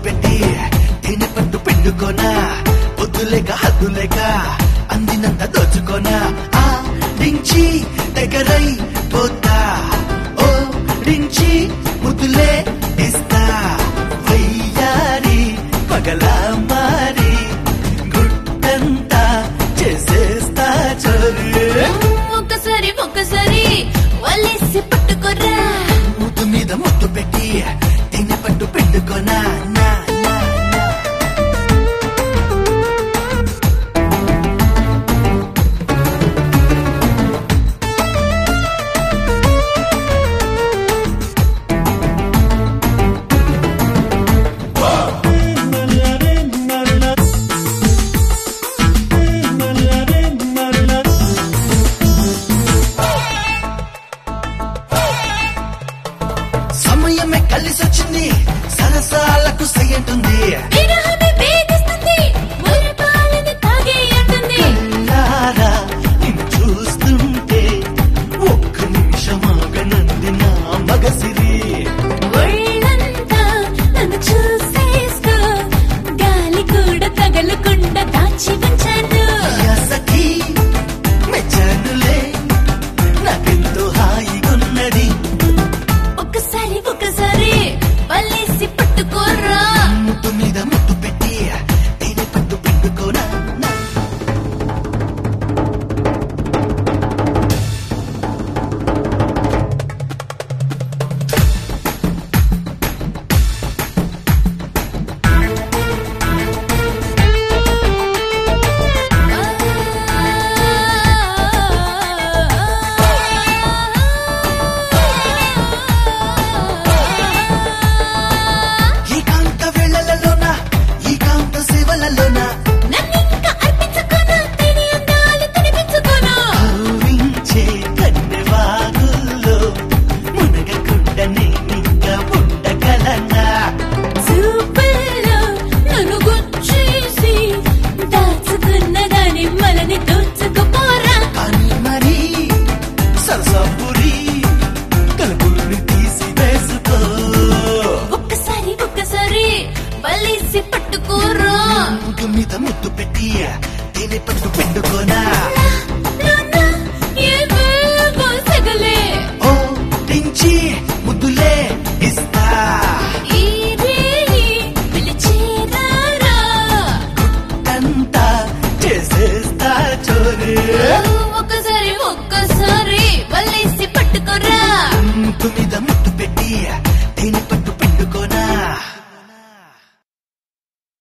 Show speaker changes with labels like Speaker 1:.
Speaker 1: పెట్టి తేనె పట్టు పిండుకోనా పొద్దులేక హద్దులేక అందినంత దోచుకోనా ఆ డించి దగ్గరై పోతా ఓ డించి ముద్దులే ఇస్తా వయ్యారి పగలా మారి గుట్టంతా చేసేస్తా చోరు
Speaker 2: ఒక్కసారి ఒక్కసారి వలేసి పట్టుకోరా
Speaker 1: ముద్దు మీద ముద్దు పెట్టి తేనె పట్టు పిండుకోనా నా నా నా సమయమే కలిసొచ్చింది సరసాలకు సయ్యంటుంది
Speaker 2: విరహమే వేధిస్తుంది మురిపాలని తాగేయంటుంది
Speaker 1: లారా నిన్ను చూస్తుంటే ఒక్క నిమిషమాగనంది నా మగసిరి
Speaker 2: ఒళ్ళంతా నన్ను చూసేస్తూ గాలి కూడా తగలకుండా దాచి ఉంచాను
Speaker 1: యాసకి మెచ్చానులే నాకెంతో హాయిగున్నది
Speaker 2: ఒక్కసారి ఒక్కసారి వలేసి పట్టుకోరా
Speaker 1: ముద్దు మీద ముద్దు పెట్టి తేనె పట్టు పిండుకోనా నా ఏకాంత వేళలలోన ఏకాంత సేవలలోన
Speaker 2: నన్నింకా అర్పించుకోను తిని అందాలు తినిపించుకోను
Speaker 1: కౌరించే కన్నెవాగుల్లో మునగకుండా నేనింకా ఉండగలనా
Speaker 2: చూపుల్లో నన్ను గుచ్చేసి దాచుకున్న దాని మలని దోచుకుపోరా
Speaker 1: కానీ మరి సరసపురి తలుపుల్ని తీసి వేసుకో
Speaker 2: ఒక్కసారి ఒక్కసారి వలేసి పట్టుకోరా
Speaker 1: ముద్దు మీద ముద్దు పెట్టి తేనె పట్టు పిండుకోనా
Speaker 2: నాన్న, ఏవేవో సగలే
Speaker 1: ఓ టించి ముద్దులే ఇస్తా